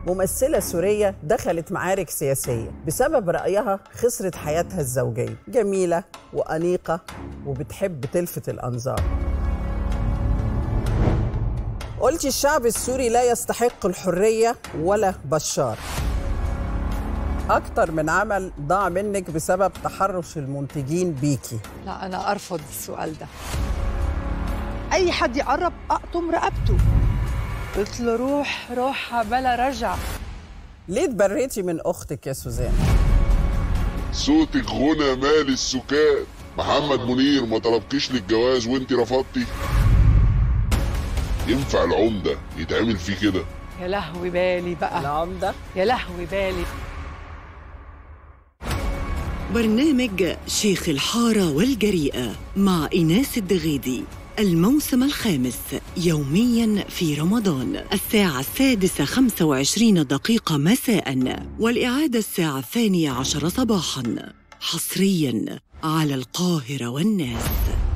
ممثلة سورية دخلت معارك سياسية بسبب رأيها خسرت حياتها الزوجية جميلة وأنيقة وبتحب تلفت الأنظار قلت الشعب السوري لا يستحق الحرية ولا بشار أكتر من عمل ضاع منك بسبب تحرش المنتجين بيكي لا أنا أرفض السؤال ده أي حد يقرب أقطم رقبته قلت له روح روح بلا رجع ليه تبريتي من أختك يا سوزان؟ صوتك غنى مال السكات محمد منير ما طلبكيش للجواز وانت رفضتي ينفع العمدة يتعمل فيه كده يا لهوي بالي بقى العمدة يا لهوي بالي برنامج شيخ الحارة والجريئة مع إيناس الدغيدي الموسم الخامس يوميا في رمضان الساعة السادسة خمسة وعشرين دقيقة مساء والإعادة الساعة الثانية عشر صباحا حصريا على القاهرة والناس